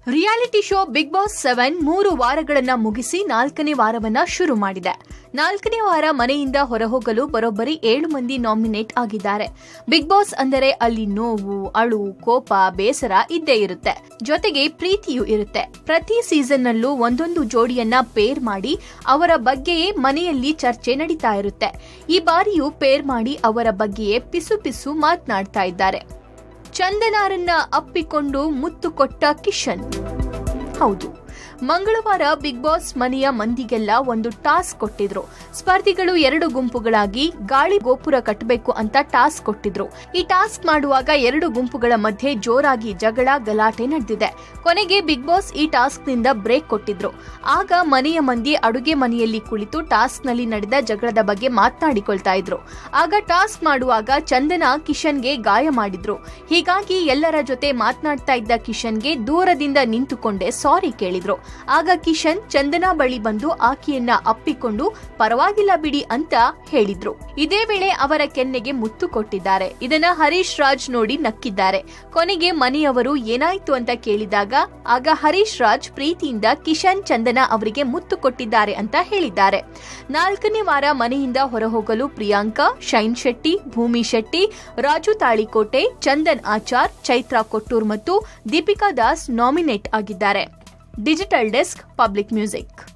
reality show big boss seven ಮೂರು ವಾರಗಳನ್ನ ಮುಗಿಸಿ ನಾಲ್ಕನೇ ವಾರವನ್ನ ಶುರು ಮಾಡಿದೆ ನಾಲ್ಕನೇ ವಾರ ಮನೆಯಿಂದ ಹೊರಹೋಗಲು ಬರೋಬ್ಬರಿ ಏಳು ಮಂದಿ ನಾಮಿನೇಟ್ ಆಗಿದ್ದಾರೆ ಬಿಗ್ ಬಾಸ್ ಅಂದರೆ ಅಲ್ಲಿ ನೋವು ಅಳು ಕೋಪ ಬೇಸರ ಇದ್ದೇ ಇರುತ್ತೆ ಜೊತೆಗೆ ಪ್ರೀತಿಯೂ ಇರುತ್ತೆ ಪ್ರತಿ ಸೀಸನ್ನಲ್ಲೂ ಒಂದೊಂದು ಜೋಡಿಯನ್ನ ಪೇರ್ ಮಾಡಿ ಅವರ ಬಗ್ಗೆಯೇ ಮನೆಯಲ್ಲಿ ಚರ್ಚೆ ನಡೀತಾ ಇರುತ್ತೆ ಈ ಬಾರಿಯೂ ಪೇರ್ ಮಾಡಿ ಅವರ ಬಗ್ಗೆಯೇ ಪಿಸು ಪಿಸು ಮಾತನಾಡ್ತಾ ಇದ್ದಾರೆ ಚಂದನಾರನ್ನ ಅಪ್ಪಿಕೊಂಡು ಮುತ್ತು ಕೊಟ್ಟ ಕಿಶನ್ ಹೌದು ಮಂಗಳವಾರ ಬಿಗ್ ಬಾಸ್ ಮನೆಯ ಮಂದಿಗೆಲ್ಲ ಒಂದು ಟಾಸ್ಕ್ ಕೊಟ್ಟಿದ್ರು ಸ್ಪರ್ಧಿಗಳು ಎರಡು ಗುಂಪುಗಳಾಗಿ ಗಾಳಿ ಗೋಪುರ ಕಟ್ಟಬೇಕು ಅಂತ ಟಾಸ್ಕ್ ಕೊಟ್ಟಿದ್ರು ಈ ಟಾಸ್ಕ್ ಮಾಡುವಾಗ ಎರಡು ಗುಂಪುಗಳ ಮಧ್ಯೆ ಜೋರಾಗಿ ಜಗಳ ಗಲಾಟೆ ನಡೆದಿದೆ ಕೊನೆಗೆ ಬಿಗ್ ಬಾಸ್ ಈ ಟಾಸ್ಕ್ ನಿಂದ ಬ್ರೇಕ್ ಕೊಟ್ಟಿದ್ರು ಆಗ ಮನೆಯ ಮಂದಿ ಅಡುಗೆ ಮನೆಯಲ್ಲಿ ಕುಳಿತು ಟಾಸ್ಕ್ ನಲ್ಲಿ ನಡೆದ ಜಗಳದ ಬಗ್ಗೆ ಮಾತನಾಡಿಕೊಳ್ತಾ ಇದ್ರು ಆಗ ಟಾಸ್ಕ್ ಮಾಡುವಾಗ ಚಂದನ ಕಿಶನ್ಗೆ ಗಾಯ ಮಾಡಿದ್ರು ಹೀಗಾಗಿ ಎಲ್ಲರ ಜೊತೆ ಮಾತನಾಡ್ತಾ ಇದ್ದ ಕಿಶನ್ಗೆ ದೂರದಿಂದ ನಿಂತುಕೊಂಡೇ ಸಾರಿ ಕೇಳಿದ್ರು ಆಗ ಕಿಶನ್ ಚಂದನಾ ಬಳಿ ಬಂದು ಆಕೆಯನ್ನ ಅಪ್ಪಿಕೊಂಡು ಪರವಾಗಿಲ್ಲ ಬಿಡಿ ಅಂತ ಹೇಳಿದ್ರು ಇದೇ ವೇಳೆ ಅವರ ಕೆನ್ನೆಗೆ ಮುತ್ತು ಕೊಟ್ಟಿದ್ದಾರೆ ಇದನ್ನ ಹರೀಶ್ ರಾಜ್ ನೋಡಿ ನಕ್ಕಿದ್ದಾರೆ ಕೊನೆಗೆ ಮನೆಯವರು ಏನಾಯ್ತು ಅಂತ ಕೇಳಿದಾಗ ಆಗ ಹರೀಶ್ ರಾಜ್ ಪ್ರೀತಿಯಿಂದ ಕಿಶನ್ ಚಂದನ ಅವರಿಗೆ ಮುತ್ತು ಕೊಟ್ಟಿದ್ದಾರೆ ಅಂತ ಹೇಳಿದ್ದಾರೆ ನಾಲ್ಕನೇ ವಾರ ಮನೆಯಿಂದ ಹೊರಹೋಗಲು ಪ್ರಿಯಾಂಕಾ ಶೈನ್ ಶೆಟ್ಟಿ ಭೂಮಿ ಶೆಟ್ಟಿ ರಾಜು ತಾಳಿಕೋಟೆ ಚಂದನ್ ಆಚಾರ್ ಚೈತ್ರಾ ಕೊಟ್ಟೂರ್ ಮತ್ತು ದೀಪಿಕಾ ದಾಸ್ ನಾಮಿನೇಟ್ ಆಗಿದ್ದಾರೆ ಡಿಜಿಟಲ್ ಡೆಸ್ಕ್ ಪಬ್ಲಿಕ್ ಮ್ಯೂಸಿಕ್